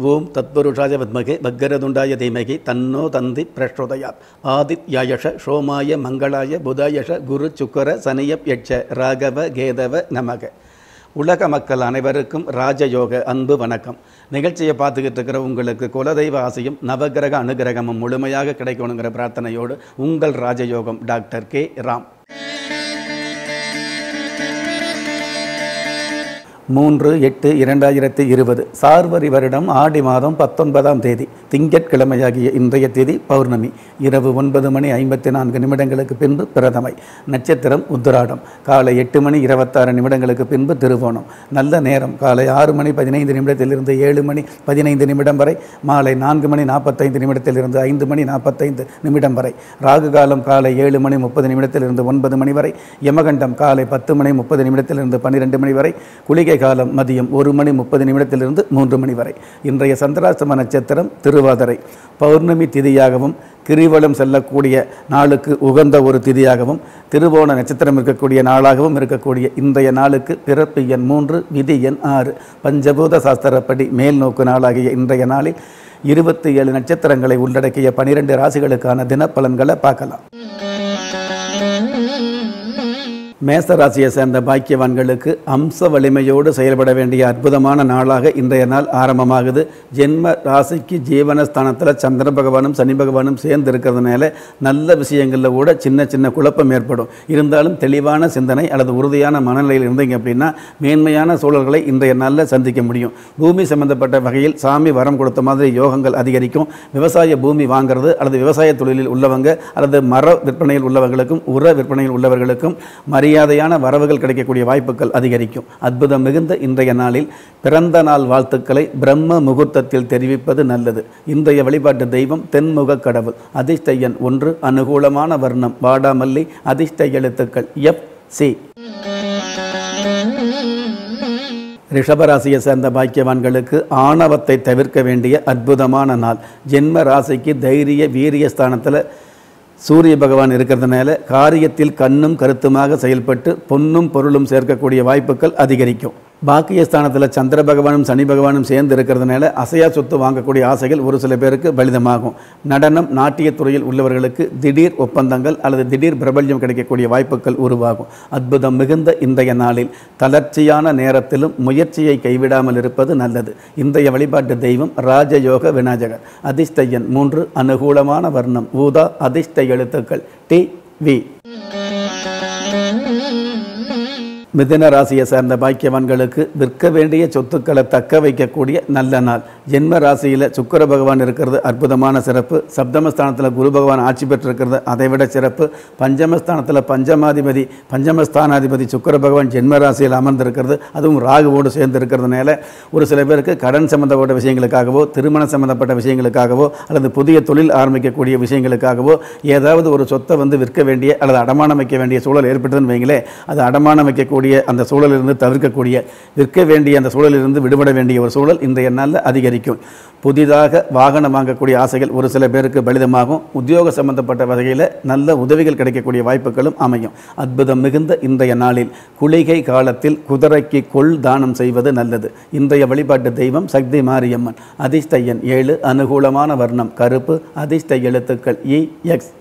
ஓம் தத்புருஷாய வித்மகே பக்கரதுண்டாய தீமகி தன்னோ தந்தி பிரச்சோதயாத் ஆதித்யாயஷ சோமாய மங்களாய புதாயஷ குரு சுக்கர சனியப் யட்ச ராகவ கேதவ நமக உலக மக்கள் அனைவருக்கும் ராஜயோக அன்பு வணக்கம் நிகழ்ச்சியை பார்த்துக்கிட்டு இருக்கிற உங்களுக்கு குலதெய்வ ஆசையும் நவகிரக அனுகிரகமும் முழுமையாக கிடைக்கணுங்கிற பிரார்த்தனையோடு உங்கள் ராஜயோகம் டாக்டர் கே ராம் மூன்று எட்டு இரண்டாயிரத்தி இருபது சார்வரி வருடம் ஆடி மாதம் பத்தொன்பதாம் தேதி திங்கட்கிழமையாகிய இன்றைய தேதி பௌர்ணமி இரவு ஒன்பது மணி ஐம்பத்தி நான்கு நிமிடங்களுக்கு பின்பு பிரதமை நட்சத்திரம் உத்திராடம் காலை எட்டு மணி இருபத்தாறு நிமிடங்களுக்கு பின்பு திருவோணம் நல்ல நேரம் காலை ஆறு மணி பதினைந்து நிமிடத்திலிருந்து ஏழு மணி பதினைந்து நிமிடம் வரை மாலை நான்கு மணி நாற்பத்தைந்து நிமிடத்திலிருந்து ஐந்து மணி நாற்பத்தைந்து நிமிடம் வரை ராகு காலம் காலை ஏழு மணி முப்பது நிமிடத்திலிருந்து ஒன்பது மணி வரை யமகண்டம் காலை பத்து மணி முப்பது நிமிடத்திலிருந்து பன்னிரெண்டு மணி வரை குளிகை காலம் மதியம் ஒரு மணி முப்பது நிமிடத்திலிருந்து மூன்று மணி வரை இன்றைய சந்திராசிரம நட்சத்திரம் திருவாதிரை பௌர்ணமி திதியாகவும் கிரிவலம் செல்லக்கூடிய நாளுக்கு உகந்த ஒரு திதியாகவும் திருவோண நட்சத்திரம் இருக்கக்கூடிய நாளாகவும் இருக்கக்கூடிய இன்றைய நாளுக்கு பிறப்பு எண் மூன்று விதி எண் ஆறு பஞ்சபூத சாஸ்திரப்படி மேல் நோக்கு நாளாகிய இன்றைய நாளில் இருபத்தி ஏழு நட்சத்திரங்களை உள்ளடக்கிய பனிரெண்டு ராசிகளுக்கான தினப்பலன்களை பார்க்கலாம் மேச ராசியை சேர்ந்த பாக்கியவான்களுக்கு அம்ச வலிமையோடு செயல்பட வேண்டிய அற்புதமான நாளாக இன்றைய நாள் ஆரம்பமாகுது ஜென்ம ராசிக்கு ஜீவனஸ்தானத்தில் சந்திர பகவானும் சனி பகவானும் சேர்ந்து இருக்கிறதுனால நல்ல விஷயங்களில் கூட சின்ன சின்ன குழப்பம் ஏற்படும் இருந்தாலும் தெளிவான சிந்தனை அல்லது உறுதியான மனநிலையில் இருந்தீங்க அப்படின்னா மேன்மையான சூழல்களை இன்றைய நாளில் சந்திக்க முடியும் பூமி சம்பந்தப்பட்ட வகையில் சாமி வரம் கொடுத்த மாதிரி யோகங்கள் அதிகரிக்கும் விவசாய பூமி வாங்குறது அல்லது விவசாய தொழிலில் உள்ளவங்க அல்லது மர விற்பனையில் உள்ளவர்களுக்கும் உர விற்பனையில் உள்ளவர்களுக்கும் மரியாதையான வரவுகள் கிடைக்கக்கூடிய வாய்ப்புகள் அதிகரிக்கும் அற்புதம் மிகுந்த இன்றைய நாளில் பிறந்த நாள் வாழ்த்துக்களை பிரம்ம முகூர்த்தத்தில் தெரிவிப்பது நல்லது இன்றைய வழிபாட்டு தெய்வம் தென்முக கடவுள் அதிர்ஷ்ட எண் ஒன்று அனுகூலமான வர்ணம் வாடாமல்லி அதிர்ஷ்ட எழுத்துக்கள் எஃப் சி ரிஷபராசியை சேர்ந்த பாக்கியவான்களுக்கு ஆணவத்தை தவிர்க்க வேண்டிய அற்புதமான நாள் ஜென்ம ராசிக்கு தைரிய வீரிய ஸ்தானத்தில் சூரிய பகவான் இருக்கிறதுனால காரியத்தில் கண்ணும் கருத்துமாக செயல்பட்டு பொன்னும் பொருளும் சேர்க்கக்கூடிய வாய்ப்புகள் அதிகரிக்கும் பாக்கியஸ்தானத்தில் சந்திர பகவானும் சனி பகவானும் சேர்ந்து இருக்கிறதுனால அசையா சொத்து வாங்கக்கூடிய ஆசைகள் ஒரு சில பேருக்கு பலிதமாகும் நடனம் நாட்டியத் துறையில் உள்ளவர்களுக்கு திடீர் ஒப்பந்தங்கள் அல்லது திடீர் பிரபல்யம் கிடைக்கக்கூடிய வாய்ப்புகள் உருவாகும் அற்புதம் மிகுந்த இன்றைய நாளில் தளர்ச்சியான நேரத்திலும் முயற்சியை கைவிடாமல் இருப்பது நல்லது இன்றைய வழிபாட்டு தெய்வம் ராஜயோக விநாயகர் அதிர்ஷ்ட எண் மூன்று அனுகூலமான வர்ணம் ஊதா அதிர்ஷ்ட எழுத்துக்கள் டி வி மிதன ராசியை சேர்ந்த பாக்கியவான்களுக்கு விற்க வேண்டிய சொத்துக்களை தக்க வைக்கக்கூடிய நல்ல நாள் ஜென்ம ராசியில் சுக்கர பகவான் இருக்கிறது அற்புதமான சிறப்பு சப்தமஸ்தானத்தில் குரு பகவான் ஆட்சி பெற்றிருக்கிறது அதைவிட சிறப்பு பஞ்சமஸ்தானத்தில் பஞ்சமாதிபதி பஞ்சமஸ்தானாதிபதி சுக்கர பகவான் ஜென்ம ராசியில் அமர்ந்திருக்கிறது அதுவும் ராகுவோடு சேர்ந்து இருக்கிறதுனால ஒரு சில பேருக்கு கடன் சம்பந்தப்பட்ட விஷயங்களுக்காகவோ திருமணம் சம்பந்தப்பட்ட விஷயங்களுக்காகவோ அல்லது புதிய தொழில் ஆரம்பிக்கக்கூடிய விஷயங்களுக்காகவோ ஏதாவது ஒரு சொத்தை வந்து விற்க வேண்டிய அல்லது அடமானம் வைக்க வேண்டிய சூழல் ஏற்பட்டதுன்னு வைங்களேன் அது அடமானம் வைக்கக்கூடிய அந்த சூழலிலிருந்து தவிர்க்கக்கூடிய விற்க வேண்டிய அந்த சூழலிலிருந்து விடுபட வேண்டிய ஒரு சூழல் இன்றைய நாளில் அதிகரிக்கும் புதிதாக வாகனம் வாங்கக்கூடிய ஆசைகள் ஒரு சில பேருக்கு பலிதமாகும் உத்தியோக சம்பந்தப்பட்ட வகையில் நல்ல உதவிகள் கிடைக்கக்கூடிய வாய்ப்புகளும் அமையும் அற்புதம் மிகுந்த இன்றைய நாளில் குளிகை காலத்தில் குதிரைக்கு கொள் தானம் செய்வது நல்லது இன்றைய வழிபாட்டு தெய்வம் சக்தி மாரியம்மன் அதிர்ஷ்ட எண் ஏழு அனுகூலமான வர்ணம் கருப்பு அதிர்ஷ்ட எழுத்துக்கள் இ எக்ஸ்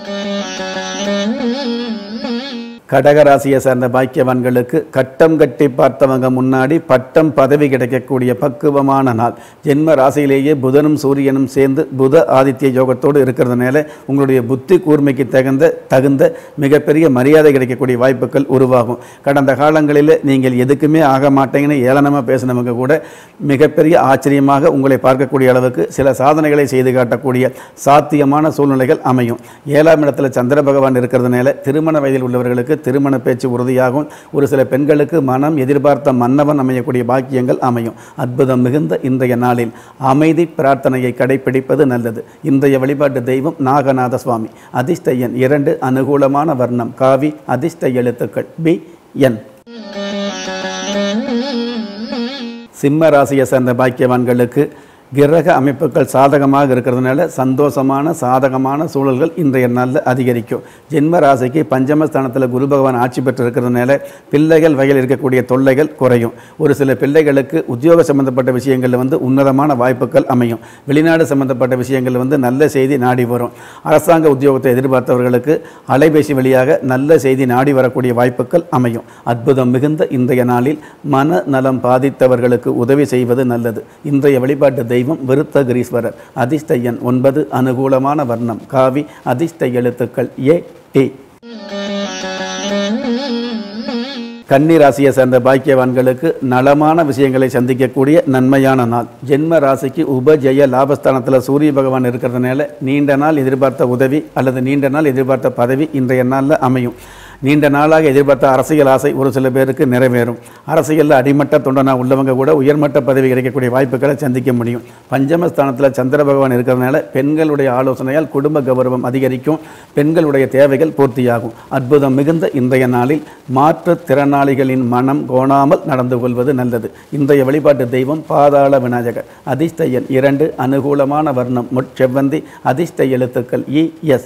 கடகராசியை சேர்ந்த பாக்கியவான்களுக்கு கட்டம் கட்டி பார்த்தவங்க முன்னாடி பட்டம் பதவி கிடைக்கக்கூடிய பக்குவமான நாள் ஜென்ம ராசியிலேயே புதனும் சூரியனும் சேர்ந்து புத ஆதித்ய யோகத்தோடு இருக்கிறதுனால உங்களுடைய புத்தி கூர்மைக்கு தகுந்த தகுந்த மிகப்பெரிய மரியாதை கிடைக்கக்கூடிய வாய்ப்புகள் உருவாகும் கடந்த காலங்களில் நீங்கள் எதுக்குமே ஆக மாட்டீங்கன்னு ஏளனமாக பேசினவங்க கூட மிகப்பெரிய ஆச்சரியமாக உங்களை பார்க்கக்கூடிய அளவுக்கு சில சாதனைகளை செய்து காட்டக்கூடிய சாத்தியமான சூழ்நிலைகள் அமையும் ஏழாம் இடத்துல சந்திர பகவான் இருக்கிறதுனால திருமண வயதில் உள்ளவர்களுக்கு திருமண பேச்சு உறுதியாகும் ஒரு சில பெண்களுக்கு மனம் எதிர்பார்த்த மன்னவன் அமையக்கூடிய பாக்கியங்கள் அமையும் அற்புதம் மிகுந்த இன்றைய நாளில் அமைதி பிரார்த்தனையை கடைபிடிப்பது நல்லது இன்றைய வழிபாட்டு தெய்வம் நாகநாத சுவாமி அதிர்ஷ்ட எண் இரண்டு அனுகூலமான வர்ணம் காவி அதிர்ஷ்ட எழுத்துக்கள் பி என் சிம்ம ராசியை சேர்ந்த பாக்கியவான்களுக்கு கிரக அமைப்புகள் சாதகமாக இருக்கிறதுனால சந்தோஷமான சாதகமான சூழல்கள் இன்றைய நாளில் அதிகரிக்கும் ஜென்ம ராசிக்கு பஞ்சமஸ்தானத்தில் குரு பகவான் ஆட்சி பெற்று இருக்கிறதுனால பிள்ளைகள் வகையில் இருக்கக்கூடிய தொல்லைகள் குறையும் ஒரு சில பிள்ளைகளுக்கு உத்தியோக சம்பந்தப்பட்ட விஷயங்களில் வந்து உன்னதமான வாய்ப்புகள் அமையும் வெளிநாடு சம்பந்தப்பட்ட விஷயங்கள் வந்து நல்ல செய்தி நாடி வரும் அரசாங்க உத்தியோகத்தை எதிர்பார்த்தவர்களுக்கு அலைபேசி வழியாக நல்ல செய்தி நாடி வரக்கூடிய வாய்ப்புகள் அமையும் அற்புதம் மிகுந்த இன்றைய நாளில் மன நலம் பாதித்தவர்களுக்கு உதவி செய்வது நல்லது இன்றைய வழிபாட்டு தெய்வம் விருத்தகிரீஸ்வரர் அதிர்ஷ்ட எண் ஒன்பது அனுகூலமான வர்ணம் காவி அதிர்ஷ்ட எழுத்துக்கள் ஏ டி கன்னி ராசியை சேர்ந்த பாக்கியவான்களுக்கு நலமான விஷயங்களை சந்திக்கக்கூடிய நன்மையான நாள் ஜென்ம ராசிக்கு உபஜெய லாபஸ்தானத்தில் சூரிய பகவான் இருக்கிறதுனால நீண்ட நாள் எதிர்பார்த்த உதவி அல்லது நீண்ட நாள் எதிர்பார்த்த பதவி இன்றைய நாளில் அமையும் நீண்ட நாளாக எதிர்பார்த்த அரசியல் ஆசை ஒரு சில பேருக்கு நிறைவேறும் அரசியலில் அடிமட்ட தொண்டனா உள்ளவங்க கூட உயர்மட்ட பதவி கிடைக்கக்கூடிய வாய்ப்புகளை சந்திக்க முடியும் பஞ்சமஸ்தானத்தில் சந்திர பகவான் இருக்கிறதுனால பெண்களுடைய ஆலோசனையால் குடும்ப கௌரவம் அதிகரிக்கும் பெண்களுடைய தேவைகள் பூர்த்தியாகும் அற்புதம் மிகுந்த இன்றைய நாளில் மாற்றுத்திறனாளிகளின் மனம் கோணாமல் நடந்து கொள்வது நல்லது இன்றைய வழிபாட்டு தெய்வம் பாதாள விநாயகர் அதிர்ஷ்ட எண் இரண்டு அனுகூலமான வர்ணம் முட்செவ்வந்தி அதிர்ஷ்ட எழுத்துக்கள் இ எஸ்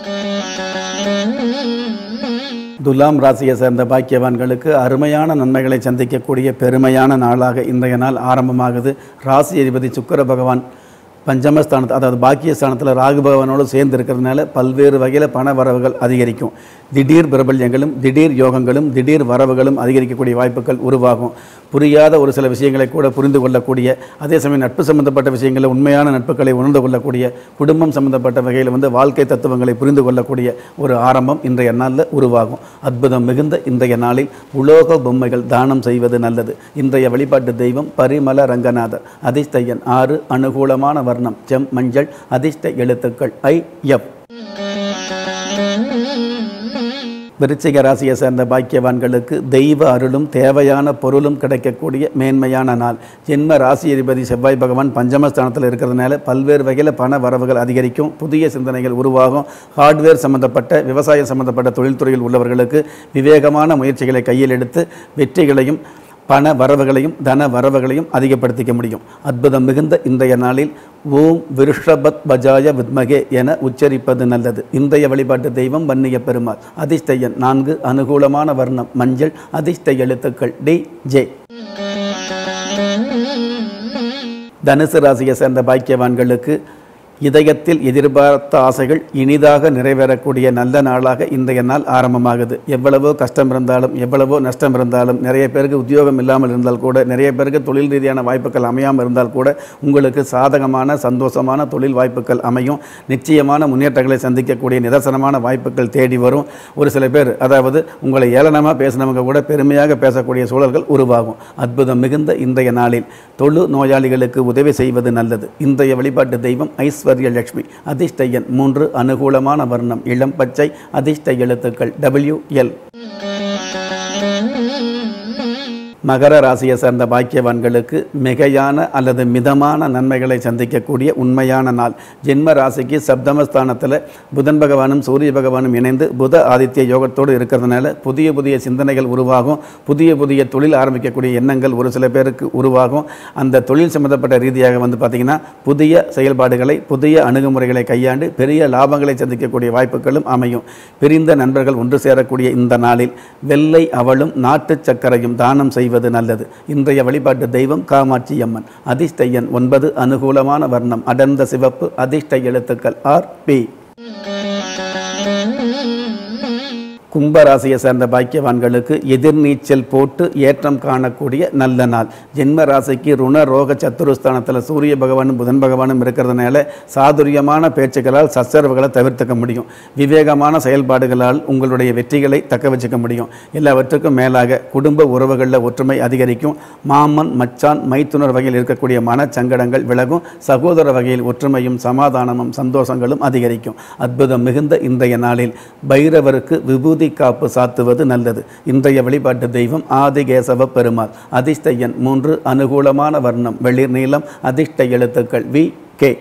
துலாம் ராசியை சேர்ந்த பாக்கியவான்களுக்கு அருமையான நன்மைகளை சந்திக்கக்கூடிய பெருமையான நாளாக இன்றைய நாள் ஆரம்பமாகுது ராசி அதிபதி சுக்கிர பகவான் பஞ்சமஸ்தானத்து அதாவது பாக்கியஸ்தானத்தில் ராகு பகவானோடு சேர்ந்து இருக்கிறதுனால பல்வேறு வகையில் பண வரவுகள் அதிகரிக்கும் திடீர் பிரபல்யங்களும் திடீர் யோகங்களும் திடீர் வரவுகளும் அதிகரிக்கக்கூடிய வாய்ப்புகள் உருவாகும் புரியாத ஒரு சில விஷயங்களை கூட புரிந்து கொள்ளக்கூடிய அதே சமயம் நட்பு சம்பந்தப்பட்ட விஷயங்களில் உண்மையான நட்புகளை உணர்ந்து கொள்ளக்கூடிய குடும்பம் சம்பந்தப்பட்ட வகையில் வந்து வாழ்க்கை தத்துவங்களை புரிந்து கொள்ளக்கூடிய ஒரு ஆரம்பம் இன்றைய நாளில் உருவாகும் அற்புதம் மிகுந்த இன்றைய நாளில் உலோக பொம்மைகள் தானம் செய்வது நல்லது இன்றைய வழிபாட்டு தெய்வம் பரிமல ரங்கநாதர் அதிர்ஷ்ட எண் ஆறு அனுகூலமான வர்ணம் செம் மஞ்சள் அதிர்ஷ்ட எழுத்துக்கள் ஐ எஃப் விருச்சிக ராசியை சேர்ந்த பாக்கியவான்களுக்கு தெய்வ அருளும் தேவையான பொருளும் கிடைக்கக்கூடிய மேன்மையான நாள் ஜென்ம ராசி அதிபதி செவ்வாய் பகவான் பஞ்சமஸ்தானத்தில் இருக்கிறதுனால பல்வேறு வகையில் பண வரவுகள் அதிகரிக்கும் புதிய சிந்தனைகள் உருவாகும் ஹார்ட்வேர் சம்பந்தப்பட்ட விவசாயம் சம்பந்தப்பட்ட தொழில்துறையில் உள்ளவர்களுக்கு விவேகமான முயற்சிகளை கையில் எடுத்து வெற்றிகளையும் பண வரவுகளையும் தன வரவுகளையும் அதிகப்படுத்திக்க முடியும் அற்புதம் மிகுந்த இன்றைய நாளில் ஓம் விருஷபத் பஜாய வித்மகே என உச்சரிப்பது நல்லது இன்றைய வழிபாட்டு தெய்வம் வன்னிய பெருமாள் அதிர்ஷ்ட எண் நான்கு அனுகூலமான வர்ணம் மஞ்சள் அதிர்ஷ்ட எழுத்துக்கள் டி ஜே தனுசு ராசியை சேர்ந்த பாக்கியவான்களுக்கு இதயத்தில் எதிர்பார்த்த ஆசைகள் இனிதாக நிறைவேறக்கூடிய நல்ல நாளாக இன்றைய நாள் ஆரம்பமாகுது எவ்வளவோ கஷ்டம் இருந்தாலும் எவ்வளவோ நஷ்டம் இருந்தாலும் நிறைய பேருக்கு உத்தியோகம் இல்லாமல் இருந்தால் கூட நிறைய பேருக்கு தொழில் ரீதியான வாய்ப்புகள் அமையாமல் இருந்தால் கூட உங்களுக்கு சாதகமான சந்தோஷமான தொழில் வாய்ப்புகள் அமையும் நிச்சயமான முன்னேற்றங்களை சந்திக்கக்கூடிய நிதர்சனமான வாய்ப்புகள் தேடி வரும் ஒரு சில பேர் அதாவது உங்களை ஏளனமாக பேசினவங்க கூட பெருமையாக பேசக்கூடிய சூழல்கள் உருவாகும் அற்புதம் மிகுந்த இன்றைய நாளில் தொழு நோயாளிகளுக்கு உதவி செய்வது நல்லது இன்றைய வழிபாட்டு தெய்வம் ஐஸ்வர்ய லட்சுமி அதிர்ஷ்ட எண் மூன்று அனுகூலமான வர்ணம் இளம் பச்சை அதிர்ஷ்ட எழுத்துக்கள் டபிள்யூ எல் மகர ராசியை சேர்ந்த பாக்கியவான்களுக்கு மிகையான அல்லது மிதமான நன்மைகளை சந்திக்கக்கூடிய உண்மையான நாள் ஜென்ம ராசிக்கு சப்தமஸ்தானத்தில் புதன் பகவானும் சூரிய பகவானும் இணைந்து புத ஆதித்ய யோகத்தோடு இருக்கிறதுனால புதிய புதிய சிந்தனைகள் உருவாகும் புதிய புதிய தொழில் ஆரம்பிக்கக்கூடிய எண்ணங்கள் ஒரு சில பேருக்கு உருவாகும் அந்த தொழில் சம்பந்தப்பட்ட ரீதியாக வந்து பார்த்திங்கன்னா புதிய செயல்பாடுகளை புதிய அணுகுமுறைகளை கையாண்டு பெரிய லாபங்களை சந்திக்கக்கூடிய வாய்ப்புகளும் அமையும் பிரிந்த நண்பர்கள் ஒன்று சேரக்கூடிய இந்த நாளில் வெள்ளை அவளும் நாட்டு சர்க்கரையும் தானம் செய்வது நல்லது இன்றைய வழிபாட்டு தெய்வம் காமாட்சி அம்மன் அதிர்ஷ்ட எண் ஒன்பது அனுகூலமான வர்ணம் அடர்ந்த சிவப்பு அதிர்ஷ்ட எழுத்துக்கள் ஆர் பி கும்பராசியை சேர்ந்த பாக்கியவான்களுக்கு எதிர்நீச்சல் போட்டு ஏற்றம் காணக்கூடிய நல்ல நாள் ஜென்ம ராசிக்கு ருண ரோக சத்துருஸ்தானத்தில் சூரிய பகவானும் புதன் பகவானும் இருக்கிறதுனால சாதுரியமான பேச்சுக்களால் சச்சரவுகளை தவிர்த்துக்க முடியும் விவேகமான செயல்பாடுகளால் உங்களுடைய வெற்றிகளை தக்க வச்சுக்க முடியும் எல்லாவற்றுக்கும் மேலாக குடும்ப உறவுகளில் ஒற்றுமை அதிகரிக்கும் மாமன் மச்சான் மைத்துனர் வகையில் இருக்கக்கூடிய மனச்சங்கடங்கள் விலகும் சகோதர வகையில் ஒற்றுமையும் சமாதானமும் சந்தோஷங்களும் அதிகரிக்கும் அற்புதம் மிகுந்த இன்றைய நாளில் பைரவருக்கு விபூதி காப்பு சாத்துவது நல்லது இன்றைய வழிபாட்டு தெய்வம் ஆதிகேசவ பெருமாள் அதிர்ஷ்ட எண் மூன்று அனுகூலமான வர்ணம் வெளிர் நீளம் அதிர்ஷ்ட எழுத்துக்கள் வி கே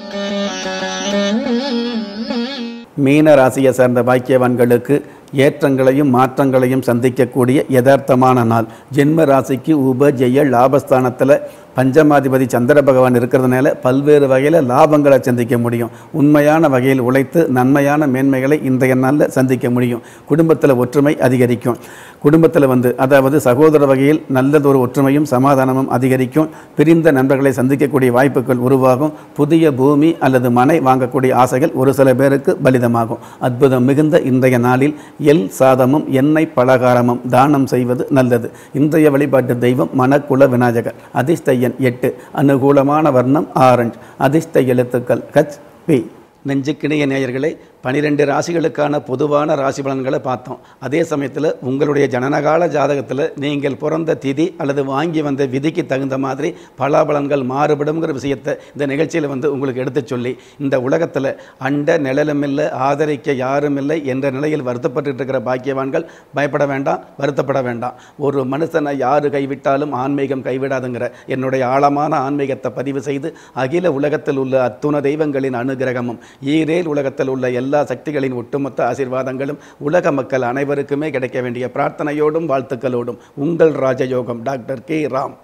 மீன ராசியை சேர்ந்த பாக்கியவான்களுக்கு ஏற்றங்களையும் மாற்றங்களையும் சந்திக்கக்கூடிய யதார்த்தமான நாள் ஜென்ம ராசிக்கு உப ஜெய லாபஸ்தானத்தில் பஞ்சமாதிபதி சந்திர பகவான் இருக்கிறதுனால பல்வேறு வகையில் லாபங்களை சந்திக்க முடியும் உண்மையான வகையில் உழைத்து நன்மையான மேன்மைகளை இன்றைய நாளில் சந்திக்க முடியும் குடும்பத்தில் ஒற்றுமை அதிகரிக்கும் குடும்பத்தில் வந்து அதாவது சகோதர வகையில் நல்லதொரு ஒற்றுமையும் சமாதானமும் அதிகரிக்கும் பிரிந்த நண்பர்களை சந்திக்கக்கூடிய வாய்ப்புகள் உருவாகும் புதிய பூமி அல்லது மனை வாங்கக்கூடிய ஆசைகள் ஒரு சில பேருக்கு பலிதமாகும் அற்புதம் மிகுந்த இன்றைய நாளில் எல் சாதமும் எண்ணெய் பலகாரமும் தானம் செய்வது நல்லது இன்றைய வழிபாட்டு தெய்வம் மணக்குல விநாயகர் அதிர்ஷ்ட எண் எட்டு அனுகூலமான வர்ணம் ஆரஞ்சு அதிர்ஷ்ட எழுத்துக்கள் ஹச் பி நெஞ்சுக்கிணைய நேயர்களே பனிரெண்டு ராசிகளுக்கான பொதுவான ராசி பலன்களை பார்த்தோம் அதே சமயத்தில் உங்களுடைய ஜனனகால ஜாதகத்தில் நீங்கள் பிறந்த திதி அல்லது வாங்கி வந்த விதிக்கு தகுந்த மாதிரி பலாபலன்கள் மாறுபடுங்கிற விஷயத்தை இந்த நிகழ்ச்சியில் வந்து உங்களுக்கு எடுத்து சொல்லி இந்த உலகத்தில் அண்ட நிழலும் இல்லை ஆதரிக்க யாரும் இல்லை என்ற நிலையில் வருத்தப்பட்டு இருக்கிற பாக்கியவான்கள் பயப்பட வேண்டாம் வருத்தப்பட வேண்டாம் ஒரு மனுஷனை யாரு கைவிட்டாலும் ஆன்மீகம் கைவிடாதுங்கிற என்னுடைய ஆழமான ஆன்மீகத்தை பதிவு செய்து அகில உலகத்தில் உள்ள அத்துண தெய்வங்களின் அனுகிரகமும் ஈரேல் உலகத்தில் உள்ள எல்லா சக்திகளின் ஒட்டுமொத்த ஆசீர்வாதங்களும் உலக மக்கள் அனைவருக்குமே கிடைக்க வேண்டிய பிரார்த்தனையோடும் வாழ்த்துக்களோடும் உங்கள் ராஜயோகம் டாக்டர் கே ராம்